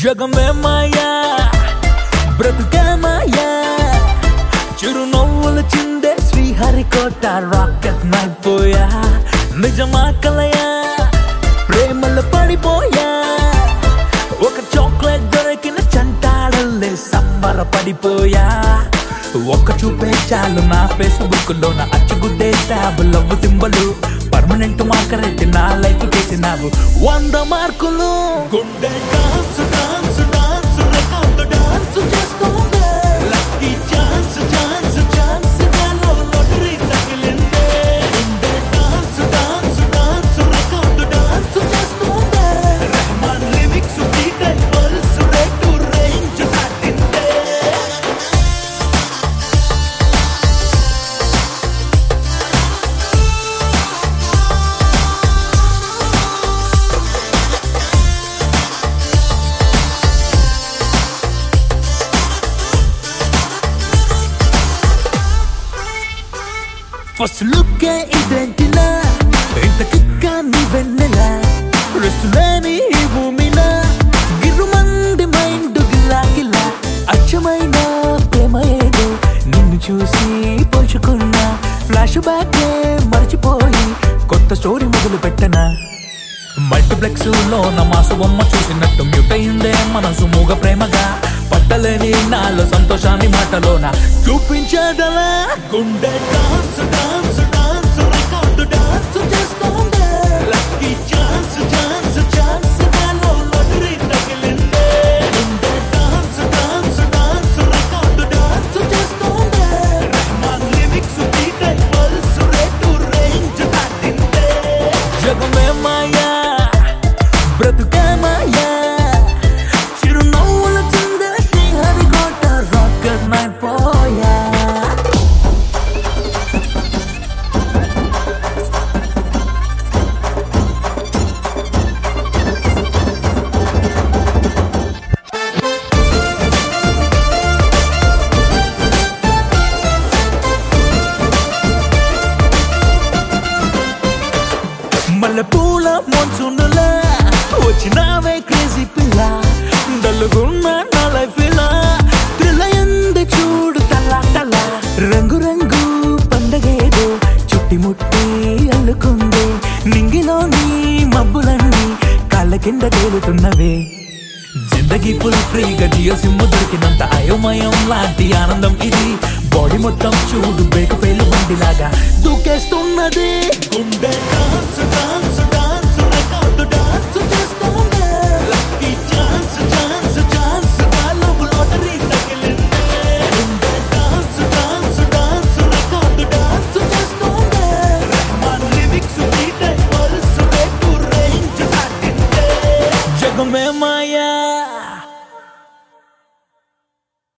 జగమే మాయా బ్రతుకే మాయా చిరునవ్వులు చిందే శ్రీహరికోట రాకెట్ నైపోయా నిజమా కలయా ప్రేమలు పడిపోయా ఒక చాక్లెట్ దొరికిన చంటాడల్లే సంబర పడిపోయా ఒక్క చూపే చాలు నా ఫేస్బుక్ లో నా అచ్చుగుడ్డేసావు లవ్ సింబలు పర్మనెంట్ మార్కర్ ఎత్తి నా లైఫ్ చేసినావు వంద మార్కులు గుండె dance dance dance record dance చేస్తోంది లక్కీ ఛాన్స్ ఛాన్స్ ఛాన్స్ నాలో లాటరీ తగిలిందే గుండె dance dance dance record dance చేస్తోంది Rahman lyrics beat pulse rate range దాటిందే ఫస్ట్ లుక్ ఇదేంటిలా ఇంత కిక్క నీ వెన్నెలా రెస్ట్ లేని ఈ భూమిలా గిర్రుమంది మైండ్ గిల్లా గిల్లా అచ్చమైన ప్రేమ ఏదో నిన్ను చూసి పోల్చుకున్నా ఫ్లాష్ బ్యాక్ మర్చిపోయి కొత్త స్టోరీ మొదలు పెట్టనా మల్టీప్లెక్స్ లో నా మాసు బొమ్మ చూసినట్టు మ్యూట్ అయిందే మనసు మూగ ప్రేమగా పట్టలేని నాలో సంతోషాన్ని మాటలోన చూపించదలా గుండె dance dance dance record dance చేస్తోంది లక్కీ ఛాన్స్ ఛాన్స్ ఛాన్స్ నాలో లాటరీ తగిలిందే గుండె dance dance dance record dance చేస్తోంది Rahman lyrics beat pulse rate range దాటిందే జగమే మాయా బ్రతుకే మాయా చిరునవ్వుల చిందే శ్రీహరికోట రాకెట్ నైపోయా మల్లె పూల మోన్సునులా వచ్చినావే క్రేజీ పిల్ల డల్లుగున్న నా లైఫ్ ఇలా త్రిలయంది చూడు తల తల రంగు రంగు పండగేదో చుట్టి ముట్టి అల్లుకుంది నింగిలోని మబ్బులన్నీ కాళ్ళ కింద తేలుతున్నవే జిందగీ ఫుల్ ఫ్రీగా జియో సిమ్ దొరికినంత అయోమయం లాంటి ఆనందం ఇది బాడీ మొత్తం చూడు బ్రేక్ ఫెయిల్ బండిలాగా దూకేస్తున్నది